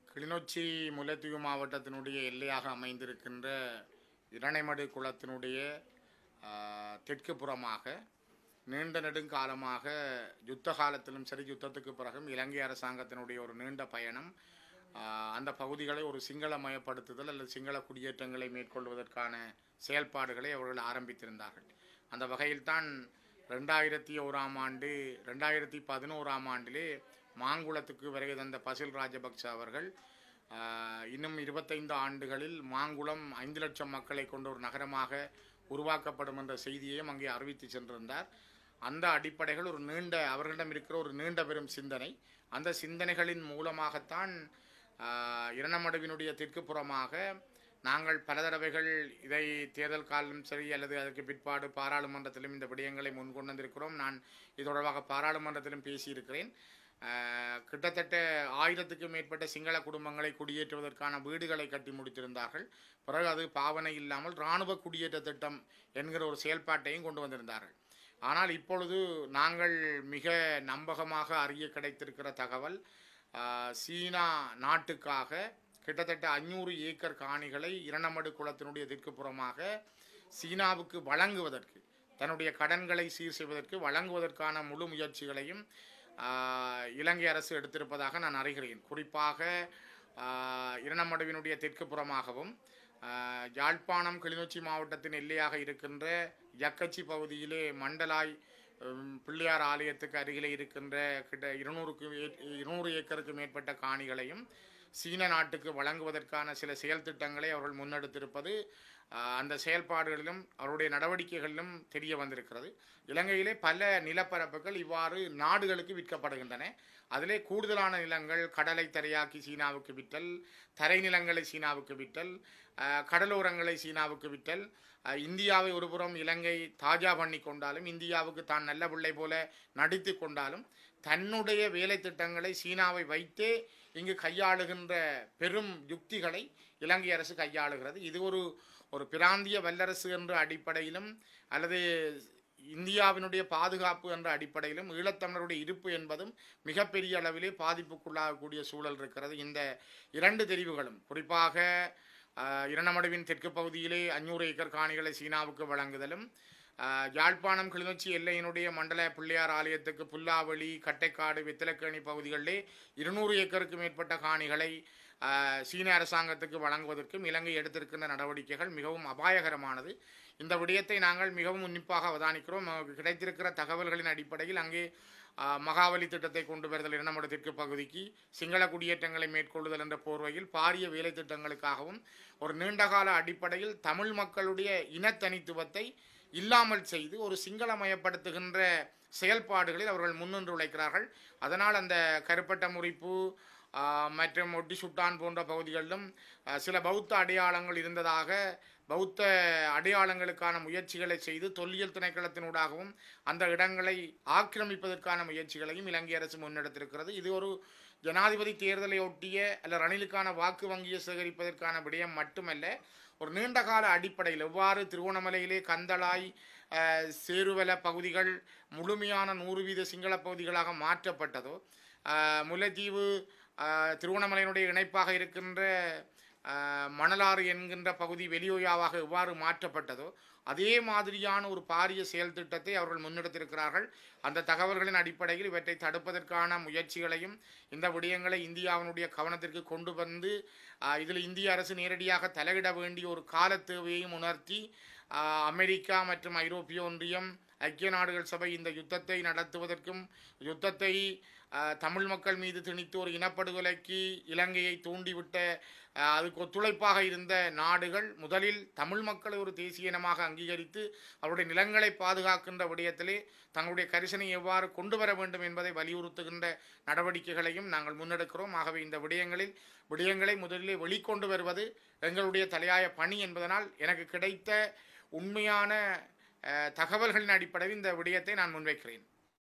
கிளிநொச்சி முல்லைத்தீவு மாவட்டத்தினுடைய எல்லையாக அமைந்திருக்கின்ற இரணைமடு குளத்தினுடைய ஆ, தெற்கு புறமாக நீண்ட நெடுங்காலமாக யுத்த காலத்திலும் சரி யுத்தத்துக்கு பிறகும் இலங்கை அரசாங்கத்தினுடைய ஒரு நீண்ட பயணம் ஆ, அந்த பகுதிகளை ஒரு சிங்களமயப்படுத்துதல் அல்லது சிங்கள குடியேற்றங்களை மேற்கொள்வதற்கான செயல்பாடுகளை அவர்கள் ஆரம்பித்திருந்தார்கள் அந்த வகையில்தான் ரெண்டாயிரத்தி ஓராம் ஆண்டு ரெண்டாயிரத்தி பதினோராம் ஆண்டிலே மாங்குளத்துக்கு வருகை தந்த பசில் ராஜபக்ச அவர்கள் ஆஹ், இன்னும் இருபத்தைந்து ஆண்டுகளில் மாங்குளம் ஐந்து லட்சம் மக்களை கொண்ட ஒரு நகரமாக உருவாக்கப்படும் என்ற செய்தியையும் அங்கே அறிவித்து சென்றிருந்தார் அந்த அடிப்படைகள் ஒரு நீண்ட அவர்களிடம் இருக்கிற ஒரு நீண்ட பெரும் சிந்தனை அந்த சிந்தனைகளின் மூலமாகத்தான் ஆஹ், இரணமடுவினுடைய தெற்கு புறமாக நாங்கள் பல தடவைகள் இதை தேர்தல் காலம் சரி அல்லது அதற்கு பிற்பாடு பாராளுமன்றத்திலும் இந்த விடயங்களை முன்கொண்டு வந்திருக்கிறோம் நான் இது தொடர்பாக பாராளுமன்றத்திலும் பேசியிருக்கிறேன் ஆஹ், கிட்டத்தட்ட ஆயிரத்துக்கு மேற்பட்ட சிங்கள குடும்பங்களை குடியேற்றுவதற்கான வீடுகளை கட்டி முடித்திருந்தார்கள் பிறகு அது பாவனை இல்லாமல் இராணுவ குடியேற்ற திட்டம் என்கிற ஒரு செயல்பாட்டையும் கொண்டு வந்திருந்தார்கள் ஆனால் இப்பொழுது நாங்கள் மிக நம்பகமாக அறிய கிடைத்திருக்கிற தகவல் ஆஹ், சீனா நாட்டுக்காக கிட்டத்தட்ட அஞ்சூறு ஏக்கர் காணிகளை இரணமடு குளத்தினுடைய தெற்கு புறமாக சீனாவுக்கு வழங்குவதற்கு தன்னுடைய கடன்களை சீர் செய்வதற்கு வழங்குவதற்கான முழு முயற்சிகளையும் ஆஹ், இலங்கை அரசு எடுத்திருப்பதாக நான் அறிகிறேன் குறிப்பாக ஆஹ், இரணமடுவினுடைய தெற்கு புறமாகவும் ஆஹ், யாழ்ப்பாணம் கிளிநொச்சி மாவட்டத்தின் எல்லையாக இருக்கின்ற யக்கச்சி பகுதியிலே மண்டலாய் உம், பிள்ளையார் ஆலயத்துக்கு அருகிலே இருக்கின்ற கிட்ட இருநூறுக்கு இருநூறு ஏக்கருக்கு மேற்பட்ட காணிகளையும் சீன நாட்டுக்கு வழங்குவதற்கான சில செயல் திட்டங்களை அவர்கள் முன்னெடுத்திருப்பது ஆஹ், அந்த செயல்பாடுகளிலும் அவருடைய நடவடிக்கைகளிலும் தெரிய வந்திருக்கிறது இலங்கையிலே பல நிலப்பரப்புகள் இவ்வாறு நாடுகளுக்கு விற்கப்படுகின்றன அதிலே கூடுதலான நிலங்கள் கடலை தரையாக்கி சீனாவுக்கு விற்றல் தரை நிலங்களை சீனாவுக்கு விற்றல் ஆஹ், கடலோரங்களை சீனாவுக்கு விற்றல் ஆஹ், இந்தியாவை ஒருபுறம் இலங்கை தாஜா பண்ணி கொண்டாலும் இந்தியாவுக்கு தான் நல்ல பிள்ளை போல நடித்து கொண்டாலும் தன்னுடைய வேலை திட்டங்களை சீனாவை வைத்தே இங்கு கையாளுகின்ற பெரும் யுக்திகளை இலங்கை அரசு கையாளுகிறது இது ஒரு ஒரு பிராந்திய வல்லரசு என்ற அடிப்படையிலும் அல்லது இந்தியாவினுடைய பாதுகாப்பு என்ற அடிப்படையிலும் ஈழத்தமிழருடைய இருப்பு என்பதும் மிகப்பெரிய அளவிலே பாதிப்புக்குள்ளாகக்கூடிய சூழல் இருக்கிறது இந்த இரண்டு தெரிவுகளும் குறிப்பாக ஆஹ், இரணமடுவின் தெற்கு பகுதியிலே அஞ்சூறு ஏக்கர் காணிகளை சீனாவுக்கு வழங்குதலும் ஆஹ், யாழ்ப்பாணம் கிளிநொச்சி எல்லையினுடைய மண்டல பிள்ளையார் ஆலயத்துக்கு புல்லாவளி கட்டைக்காடு வெத்திலக்கேணி பகுதிகளிலே இருநூறு ஏக்கருக்கு மேற்பட்ட காணிகளை ஆஹ், சீன அரசாங்கத்துக்கு வழங்குவதற்கும் இலங்கை எடுத்திருக்கின்ற நடவடிக்கைகள் மிகவும் அபாயகரமானது இந்த விடயத்தை நாங்கள் மிகவும் உன்னிப்பாக அவதானிக்கிறோம் நமக்கு கிடைத்திருக்கிற தகவல்களின் அடிப்படையில் அங்கே ஆஹ், மகாவலி திட்டத்தை கொண்டு வருதல் இரணமடு தெற்கு பகுதிக்கு சிங்கள குடியேற்றங்களை மேற்கொள்ளுதல் என்ற போர்வையில் பாரிய வேலை திட்டங்களுக்காகவும் ஒரு நீண்டகால அடிப்படையில் தமிழ் மக்களுடைய இனத்தனித்துவத்தை இல்லாமல் செய்து ஒரு சிங்களமயப்படுத்துகின்ற செயல்பாடுகளில் அவர்கள் முன்னின்று உழைக்கிறார்கள் அதனால் அந்த கருப்பட்ட முறிப்பு ஆஹ், மற்றும் ஒட்டி சுட்டான் போன்ற பகுதிகளிலும் ஆஹ், சில பௌத்த அடையாளங்கள் இருந்ததாக பௌத்த அடையாளங்களுக்கான முயற்சிகளை செய்து தொல்லியல் திணைக்களத்தினூடாகவும் அந்த இடங்களை ஆக்கிரமிப்பதற்கான முயற்சிகளையும் இலங்கை அரசு முன்னெடுத்திருக்கிறது இது ஒரு ஜனாதிபதி தேர்தலை ஒட்டிய அல்ல ரணிலுக்கான வாக்கு வங்கியை சேகரிப்பதற்கான விடயம் மட்டுமல்ல ஒரு நீண்டகால அடிப்படையில் எவ்வாறு திருவோணமலையிலே கந்தளாய் அஹ், சேருவல பகுதிகள் முழுமையான நூறு வீத சிங்கள பகுதிகளாக மாற்றப்பட்டதோ அஹ், முல்லைத்தீவு அஹ், திருவோணமலையினுடைய இணைப்பாக இருக்கின்ற அஹ், மணலாறு என்கின்ற பகுதி வெளியோயாவாக எவ்வாறு மாற்றப்பட்டதோ அதே மாதிரியான ஒரு பாரிய செயல் திட்டத்தை அவர்கள் முன்னெடுத்திருக்கிறார்கள் அந்த தகவல்களின் அடிப்படையில் இவற்றை தடுப்பதற்கான முயற்சிகளையும் இந்த விடயங்களை இந்தியாவினுடைய கவனத்திற்கு கொண்டு வந்து ஆஹ், இதில் இந்திய அரசு நேரடியாக தலையிட வேண்டிய ஒரு கால தேவையையும் உணர்த்தி ஆஹ், அமெரிக்கா மற்றும் ஐரோப்பிய ஒன்றியம் ஐக்கிய நாடுகள் சபை இந்த யுத்தத்தை நடத்துவதற்கும் யுத்தத்தை ஆஹ், தமிழ் மக்கள் மீது திணித்து ஒரு இனப்படுகொலைக்கு இலங்கையை தூண்டிவிட்ட ஆஹ், அதுக்கு ஒத்துழைப்பாக இருந்த நாடுகள் முதலில் தமிழ் மக்களை ஒரு தேசிய இனமாக அங்கீகரித்து அவருடைய நிலங்களை பாதுகாக்கின்ற விடயத்திலே தங்களுடைய கரிசனை எவ்வாறு கொண்டு வர வேண்டும் என்பதை வலியுறுத்துகின்ற நடவடிக்கைகளையும் நாங்கள் முன்னெடுக்கிறோம் ஆகவே இந்த விடயங்களில் விடயங்களை முதலிலே வெளிக்கொண்டு வருவது எங்களுடைய தலையாய பணி என்பதனால் எனக்கு கிடைத்த உண்மையான அஹ், தகவல்களின் அடிப்படையில் இந்த விடயத்தை நான் முன்வைக்கிறேன்